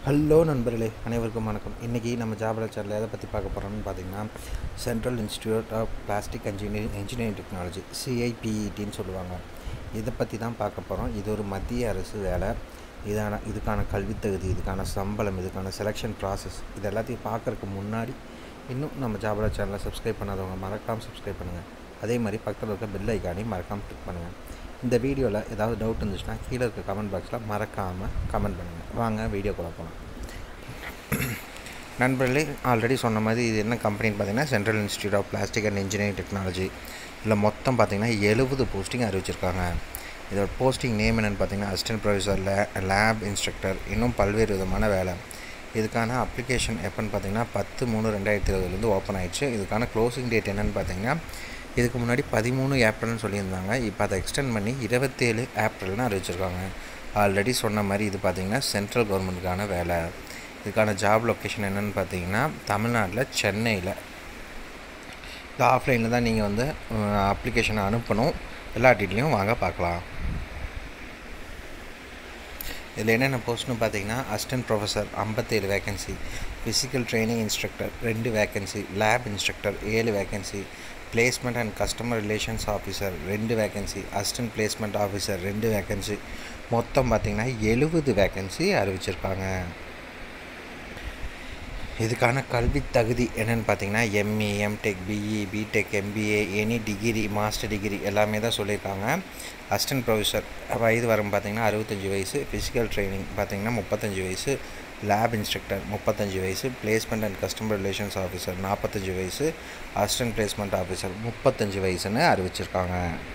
hello நண்பர்களே அனைவருக்கும் வணக்கம் இன்றைக்கி நம்ம ஜாபல சேனல் எதை பற்றி பார்க்க போகிறோம்னு பார்த்தீங்கன்னா central institute of plastic engineering engineering technology சிஐபிஇடின்னு சொல்லுவாங்க இதை பற்றி தான் பார்க்க போகிறோம் இது ஒரு மத்திய அரசு வேலை இதான இதுக்கான கல்வித் தகுதி இதுக்கான சம்பளம் இதுக்கான செலெக்ஷன் ப்ராசஸ் இது எல்லாத்தையும் பார்க்குறதுக்கு முன்னாடி இன்னும் நம்ம ஜாபல சேனலை சப்ஸ்கிரைப் பண்ணாதவங்க மறக்காமல் சப்ஸ்கிரைப் பண்ணுங்கள் அதே மாதிரி பக்கத்தில் இருக்க பெல் ஐக்கானையும் மறக்காமல் கிளிக் பண்ணுங்கள் இந்த வீடியோவில் ஏதாவது டவுட் இருந்துச்சுன்னா கீழே இருக்க கமெண்ட் பாக்ஸில் மறக்காமல் கமெண்ட் பண்ணுங்கள் வாங்க வீடியோக்குள்ளே போகலாம் நண்பர்களே ஆல்ரெடி சொன்ன மாதிரி இது என்ன கம்பெனின்னு பார்த்தீங்கன்னா central institute of plastic and engineering technology இதில் மொத்தம் பார்த்தீங்கன்னா எழுபது போஸ்டிங் அறிவிச்சிருக்காங்க இதோட போஸ்டிங் நேம் என்னென்னு பார்த்தீங்கன்னா அசிஸ்டன்ட் ப்ரொஃபஸரில் லேப் இன்ஸ்ட்ரக்டர் இன்னும் பல்வேறு விதமான வேலை இதுக்கான அப்ளிகேஷன் எப்போன்னு பார்த்தீங்கன்னா பத்து மூணு ரெண்டாயிரத்தி இருபதுலேருந்து ஓப்பன் ஆயிடுச்சு இதுக்கான க்ளோசிங் டேட் என்னென்னு பார்த்தீங்கன்னா இதுக்கு முன்னாடி பதிமூணு ஏப்ரல்னு சொல்லியிருந்தாங்க இப்போ அதை எக்ஸ்டெண்ட் பண்ணி இருபத்தேழு ஏப்ரல்னு அறிவிச்சிருக்காங்க ஆல்ரெடி சொன்ன மாதிரி இது பார்த்திங்கன்னா சென்ட்ரல் கவர்மெண்ட்டுக்கான வேலை இதுக்கான ஜாப் லொக்கேஷன் என்னென்னு பார்த்தீங்கன்னா தமிழ்நாட்டில் சென்னையில் இந்த ஆஃப்லைனில் தான் நீங்கள் வந்து அப்ளிகேஷனை அனுப்பணும் எல்லா டீட்டெயிலையும் வாங்க பார்க்கலாம் இதில் என்னென்ன போஸ்ட்னு பார்த்தீங்கன்னா அசிஸ்டன்ட் ப்ரொஃபஸர் ஐம்பத்தேழு வேகன்சி ஃபிசிக்கல் ட்ரைனிங் இன்ஸ்ட்ரக்டர் ரெண்டு வேகன்சி லேப் இன்ஸ்ட்ரக்டர் ஏழு vacancy placement and customer relations officer ரெண்டு வேகன்சி அசிஸ்டன்ட் பிளேஸ்மெண்ட் ஆஃபீஸர் ரெண்டு வேகன்சி மொத்தம் பார்த்திங்கன்னா எழுபது வேகன்சி அறிவிச்சிருக்காங்க இதுக்கான கல்வி தகுதி என்னென்னு பார்த்தீங்கன்னா ME MTech BE BTech MBA any degree master degree எல்லாமே தான் சொல்லியிருக்காங்க அசிஸ்டன்ட் ப்ரொஃபஸர் வயது வரும் பார்த்திங்கன்னா அறுபத்தஞ்சி வயசு ஃபிசிக்கல் ட்ரைனிங் பார்த்திங்கன்னா முப்பத்தஞ்சு வயசு லேப் இன்ஸ்ட்ரக்டர் முப்பத்தஞ்சு வயசு placement and customer relations officer நாற்பத்தஞ்சு வயசு அசிஸ்டன்ட் பிளேஸ்மெண்ட் ஆஃபீஸர் முப்பத்தஞ்சு வயசுன்னு அறிவிச்சிருக்காங்க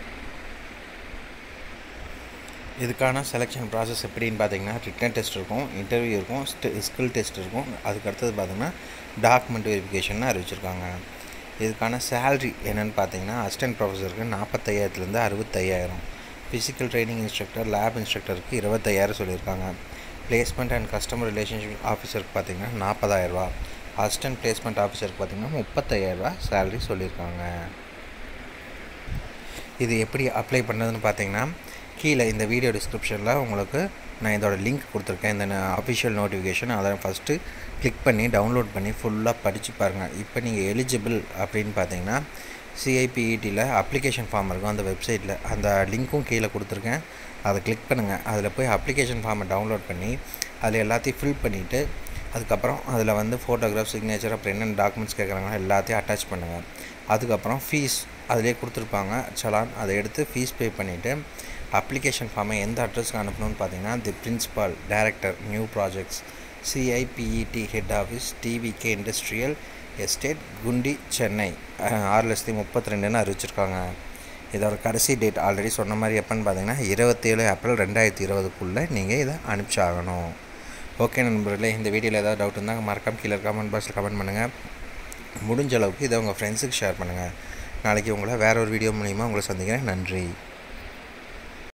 இதுக்கான செலெக்ஷன் ப்ராசஸ் எப்படின்னு பார்த்தீங்கன்னா ரிட்டன் டெஸ்ட் இருக்கும் இன்டர்வியூ இருக்கும் ஸ்கில் டெஸ்ட் இருக்கும் அதுக்கு அடுத்தது பார்த்தீங்கன்னா டாக்குமெண்ட் வெரிஃபிகேஷன் அறிவிச்சிருக்காங்க இதுக்கான சேல்ரி என்னென்னு பார்த்தீங்கன்னா அசிஸ்டன்ட் ப்ரொஃபஸருக்கு நாற்பத்தையாயிரத்துலேருந்து அறுபத்தையாயிரம் ஃபிசிக்கல் ட்ரைனிங் இன்ஸ்ட்ரக்டர் லேப் இன்ஸ்ட்ரக்டருக்கு இருபத்தையாயிரம் சொல்லியிருக்காங்க பிளேஸ்மெண்ட் அண்ட் கஸ்டமர் ரிலேஷன்ஷிப் ஆஃபீஸருக்கு பார்த்தீங்கன்னா நாற்பதாயிரரூபா அசிஸ்டன்ட் பிளேஸ்மெண்ட் ஆஃபீஸருக்கு பார்த்தீங்கன்னா முப்பத்தையாயிரரூபா சேல்ரி சொல்லியிருக்காங்க இது எப்படி அப்ளை பண்ணுறதுன்னு பார்த்தீங்கன்னா கீழே இந்த வீடியோ டிஸ்கிரிப்ஷனில் உங்களுக்கு நான் இதோட லிங்க் கொடுத்துருக்கேன் இந்த அஃபிஷியல் நோட்டிஃபிகேஷன் அதை ஃபஸ்ட்டு கிளிக் பண்ணி டவுன்லோட் பண்ணி ஃபுல்லாக படித்து பாருங்கள் இப்போ நீங்கள் எலிஜிபிள் அப்படின்னு பார்த்தீங்கன்னா சிஐபிஇடியில் அப்ளிகேஷன் ஃபார்ம் இருக்கும் அந்த வெப்சைட்டில் அந்த லிங்க்கும் கீழே கொடுத்துருக்கேன் அதை கிளிக் பண்ணுங்கள் அதில் போய் அப்ளிகேஷன் ஃபார்மை டவுன்லோட் பண்ணி அதில் எல்லாத்தையும் ஃபில் பண்ணிவிட்டு அதுக்கப்புறம் அதில் வந்து ஃபோட்டோகிராஃப் சிக்னேச்சர் அப்புறம் என்னென்ன டாக்குமெண்ட்ஸ் கேட்குறாங்களோ எல்லாத்தையும் அட்டாச் பண்ணுங்கள் அதுக்கப்புறம் ஃபீஸ் அதிலே கொடுத்துருப்பாங்க சலான் அதை எடுத்து ஃபீஸ் பே பண்ணிவிட்டு அப்ளிகேஷன் ஃபார்மை எந்த அட்ரஸ்க்கு அனுப்பணும்னு பார்த்தீங்கன்னா the principal director new projects CIPET head office TVK industrial estate Guindy Chennai ஆறு லட்சத்தி முப்பத்தி ரெண்டுன்னு அறிவிச்சிருக்காங்க இதோட கடைசி டேட் ஆல்ரெடி சொன்ன மாதிரி எப்போன்னு பார்த்தீங்கன்னா இருபத்தேழு ஏப்ரல் ரெண்டாயிரத்தி இருபதுக்குள்ளே நீங்கள் இதை அனுப்பிச்சாகணும் ஓகே நண்பர்களே இந்த வீடியோவில் ஏதாவது டவுட் இருந்தால் மறக்காம கீழே கமெண்ட் பாக்ஸில் கமெண்ட் பண்ணுங்கள் முடிஞ்ச அளவுக்கு இதை உங்கள் ஃப்ரெண்ட்ஸுக்கு ஷேர் பண்ணுங்கள் நாளைக்கு உங்களை வேற ஒரு வீடியோ மூலிமா உங்களை சந்திக்கிறேன் நன்றி